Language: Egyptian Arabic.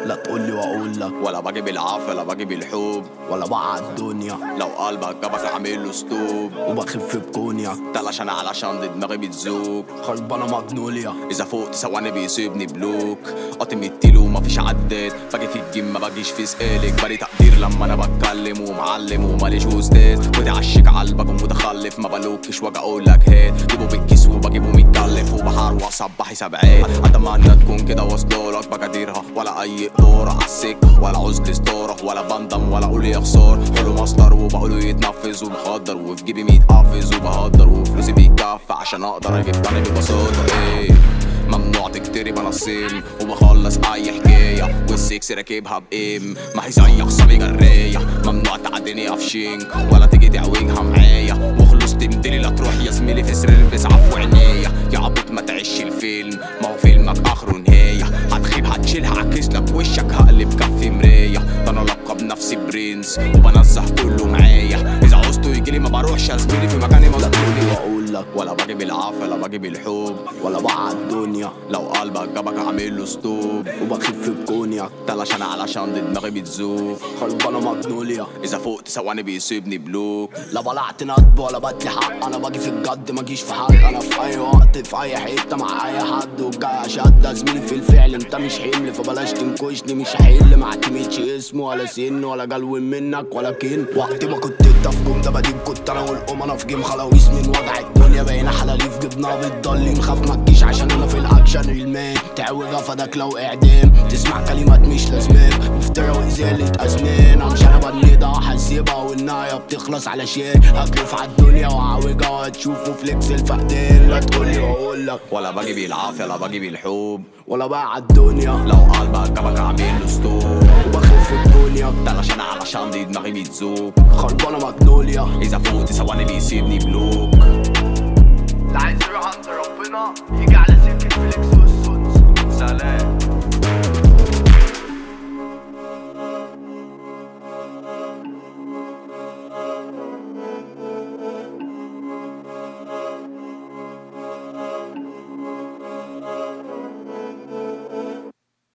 لا تقولي واقول لك ولا باجي بالعافية ولا باجي بالحب ولا بقى الدنيا لو قلبك جابك اعمل له ستوب وبخف بكونيا تلاش انا علشان دي دماغي بتزوق خربانة مجنوليا اذا فوقت ثواني بيسيبني بلوك قاطم التيلو ومفيش عداد باجي في الجيم ما باجيش في سقالك بالي تقدير لما انا بتكلم ومعلم وماليش استاذ وتعشق قلبك ومتخلف ما بلوكش واجي اقول لك هات جيبه بالكيس وبجيبه متكلف وبحر وصبحي سبعات اتمنى تكون كده واصلولك بقديرها ولا اي قدورة عالسكة ولا عزل ستورة ولا بندم ولا اقول يا خسارة حلو مصدر وبقوله يتنفذ وبخدر وفي جيبي ميت قافز وبهدر وفلوسي بيكفي عشان اقدر اجيب تاني ببساطة ايه ممنوع تكتري بنصين وبخلص اي حكايه والسكس راكبها بام ما هي زي خصامي جريه ممنوع تعديني افشينك ولا تيجي تعوجها معايا وخلص تمدلي لا تروح يا زميلي في سرير بيسعف عينيا يا عبيط ما تعيش الفيلم ما هو فيلمك اخره نهايه هتخيب هتشيلها عكس لك وشك هقلب كف مرايه ده انا لقب نفسي برنس وبنزه كله معايا اذا عوزته يجيلي ما بروحش يا زميلي في مكاني لا تقولي مظبوط واقول لك ولا باجي بالعافيه ولا باجي بالحب ولا بقى الدنيا لو قلبك جابك اعمل له ستوب وبخف بكونيا تلاش انا علشان دي دماغي بتزوق خربانة مجنوليا اذا فوقت ثواني بيسيبني بلوك لا بلعت ندب ولا بدي حق انا باجي في الجد ماجيش في حق انا في اي وقت في اي حته مع اي حد وجاي شد زميلي في الفعل انت مش حمل فبلاش تنكشني مش هحل ما اعتمدش اسم ولا سن ولا جلو منك ولا كين وقت ما كنت انت في جم دباديب كنت انا والام انا في جيم خلاويص من وجع الدنيا بقينا حلاليف جبناها بتضلم خاف ما تجيش عشان انا في الاكشن المان تعوج غفدك لو اعدام تسمع كلمات مش لازمان مفترى وازاله اسنان مش انا بنيضة هسيبها والنهايه بتخلص علشان اكرف على الدنيا واعوجها وهتشوفوا فليكس الفقدان لا تقولي واقول لك ولا باجي بالعافيه ولا باجي بالحب ولا بقى على الدنيا لو قلبك جابك اعمل له ستوب وبخف الدنيا تلاش انا علشان دي دماغي بتزوق خربانه مجنوليا اذا فوقت ثواني بيسيبني بلوك